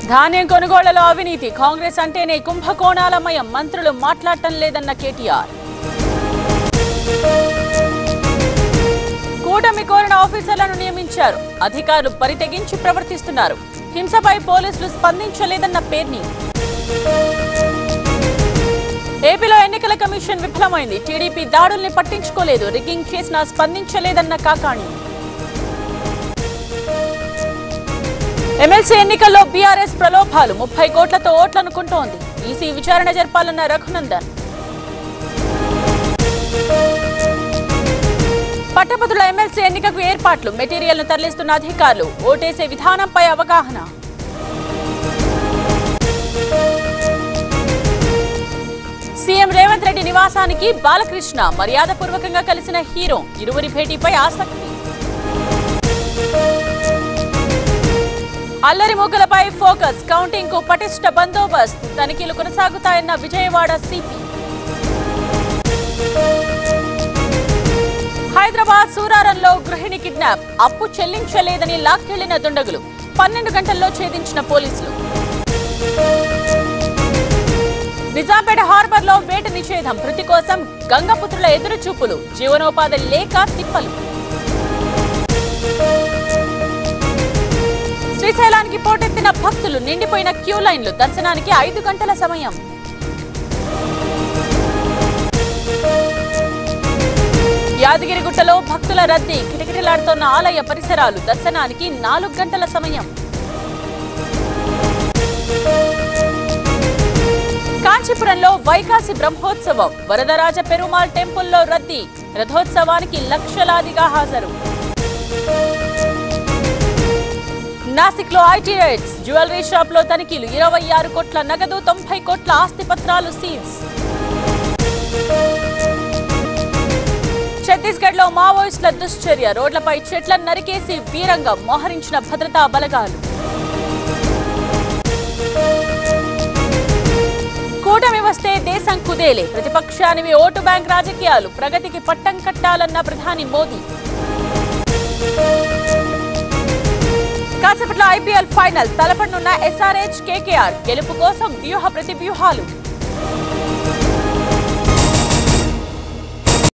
ధాన్యం కొనుగోళ్లలో అవినీతి కాంగ్రెస్ అంటేనే కుంభకోణాలమయం మంత్రులు మాట్లాడటం లేదన్న కేటీఆర్ కూటమి కోరిన ఆఫీసర్లను నియమించారు అధికారులు పరితెగించి ప్రవర్తిస్తున్నారు హింసపై పోలీసులు స్పందించలేదన్న పేర్ని ఏపీలో ఎన్నికల కమిషన్ విఫలమైంది టీడీపీ దాడుల్ని పట్టించుకోలేదు రిగ్గింగ్ చేసినా స్పందించలేదన్న కాకాణి ఎమ్మెల్సీ ఎన్నికల్లో బీఆర్ఎస్ ప్రలోభాలు ముప్పై కోట్లతో ఓట్లనుకుంటోంది ఈసీ విచారణ జరపాలన్న రఘునందన్ పట్టభద్రుల ఎమ్మెల్సీ ఎన్నికకు ఏర్పాట్లు మెటీరియల్ను తరలిస్తున్న అధికారులు ఓటేసే విధానంపై అవగాహన సీఎం రేవంత్ రెడ్డి నివాసానికి బాలకృష్ణ మర్యాదపూర్వకంగా కలిసిన హీరో ఇరువురి భేటీపై ఆసక్తి అల్లరి ముగ్గులపై ఫోకస్ కౌంటింగ్ కు పటిష్ట బందోబస్త్ తనిఖీలు కొనసాగుతాయన్న విజయవాడ సిపి హైదరాబాద్ సూరారంలో గృహిణి కిడ్నాప్ అప్పు చెల్లించలేదని లాక్కెళ్లిన దుండగులు పన్నెండు గంటల్లో ఛేదించిన పోలీసులు నిజాంపేట హార్బర్ లో వేట నిషేధం మృతి కోసం గంగపుత్రుల ఎదురు చూపులు జీవనోపాధి లేక తిప్పలు శ్రీశైలానికి పోటెత్తిన భక్తులు నిండిపోయిన క్యూ లైన్లు దర్శనానికి ఐదు గంటల సమయం యాదగిరిగుట్టలో భక్తుల రద్దీ కిటకిటలాడుతోన్న ఆలయ పరిసరాలు దర్శనానికి నాలుగు గంటల సమయం కాంచీపురంలో వైకాసి బ్రహ్మోత్సవం వరదరాజ పెరుమాల్ టెంపుల్లో రద్దీ రథోత్సవానికి లక్షలాదిగా హాజరు నాసిక్ లో ఐటీ రైట్స్ జ్యువెలరీ షాప్ లో తనిఖీలు ఇరవై ఆరు కోట్ల నగదు తొంభై కోట్ల ఆస్తి పత్రాలు సీజ్ ఛత్తీస్గఢ్ లో మావోయిస్టుల దుశ్చర్య రోడ్లపై చెట్లను నరికేసి వీరంగా మోహరించిన భద్రతా బలగాలు కూటమి వస్తే దేశం కుదేలే ప్రతిపక్షానివి ఓటు బ్యాంక్ రాజకీయాలు ప్రగతికి పట్టం కట్టాలన్న ప్రధాని మోదీ కాసేపట్లో ఐపీఎల్ ఫైనల్ తలపడనున్న ఎస్ఆర్హెచ్ కేకేఆర్ గెలుపు కోసం వ్యూహ ప్రతివ్యూహాలు